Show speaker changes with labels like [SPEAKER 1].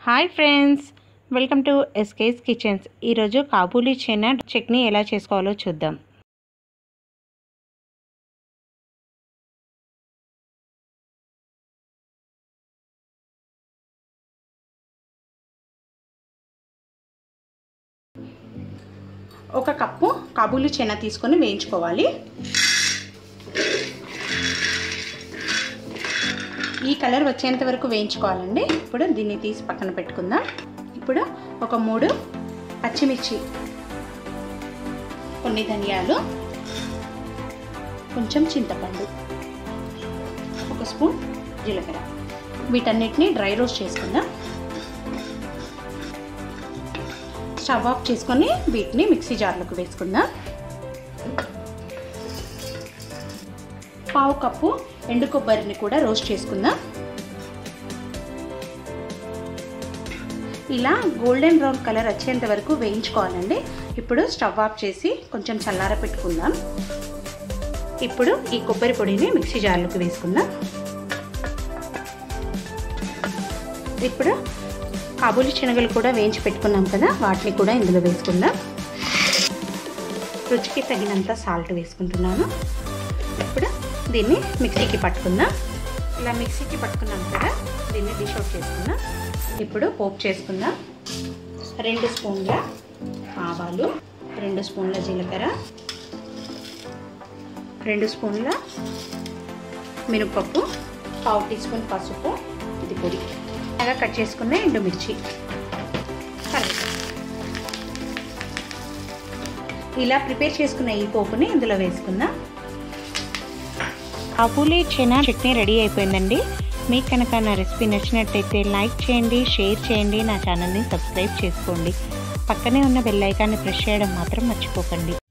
[SPEAKER 1] hi friends welcome to SK's kitchens ఈరోజు కాబూలీ చెనా చట్నీ ఎలా చేసుకోవాలో చూద్దాం ఒక కప్పు కాబూలీ చెనా తీసుకొని వేయించుకోవాలి ఈ కలర్ వచ్చేంత వరకు వేయించుకోవాలండి ఇప్పుడు దీన్ని తీసి పక్కన పెట్టుకుందాం ఇప్పుడు ఒక మూడు పచ్చిమిర్చి కొన్ని ధనియాలు కొంచెం చింతపండు ఒక స్పూన్ జీలకర్ర వీటన్నిటిని డ్రై రోస్ట్ చేసుకుందాం స్టవ్ ఆఫ్ చేసుకొని వీటిని మిక్సీ జార్లోకి వేసుకుందాం పావు కప్పు ఎండు కొబ్బరిని కూడా రోస్ట్ చేసుకుందాం ఇలా గోల్డెన్ బ్రౌన్ కలర్ వచ్చేంత వరకు వేయించుకోవాలండి ఇప్పుడు స్టవ్ ఆఫ్ చేసి కొంచెం చల్లార పెట్టుకుందాం ఇప్పుడు ఈ కొబ్బరి పొడిని మిక్సీ జార్లోకి వేసుకుందాం ఇప్పుడు కాబూలి శనగలు కూడా వేయించి పెట్టుకున్నాం కదా వాటిని కూడా ఇందులో వేసుకుందాం రుచికి తగినంత సాల్ట్ వేసుకుంటున్నాను ఇప్పుడు దీన్ని మిక్సీకి పట్టుకుందాం ఇలా మిక్సీకి పట్టుకున్నాం కదా దీన్ని డిష్ అవుట్ చేసుకుందాం ఇప్పుడు పోపు చేసుకుందాం రెండు స్పూన్ల ఆవాలు రెండు స్పూన్ల జీలకర్ర రెండు స్పూన్ల మినపప్పు పావు టీ స్పూన్ పసుపు ఇది పొడి బాగా కట్ చేసుకున్న ఎండుమిర్చి ఇలా ప్రిపేర్ చేసుకున్న ఈ పోపుని ఇందులో వేసుకుందాం కాబూలీ చెనా చట్నీ రెడీ అయిపోయిందండి మీకు కనుక నా రెసిపీ నచ్చినట్టయితే లైక్ చేయండి షేర్ చేయండి నా ఛానల్ని సబ్స్క్రైబ్ చేసుకోండి పక్కనే ఉన్న బెల్ ఐకాన్ని ప్రెస్ చేయడం మాత్రం మర్చిపోకండి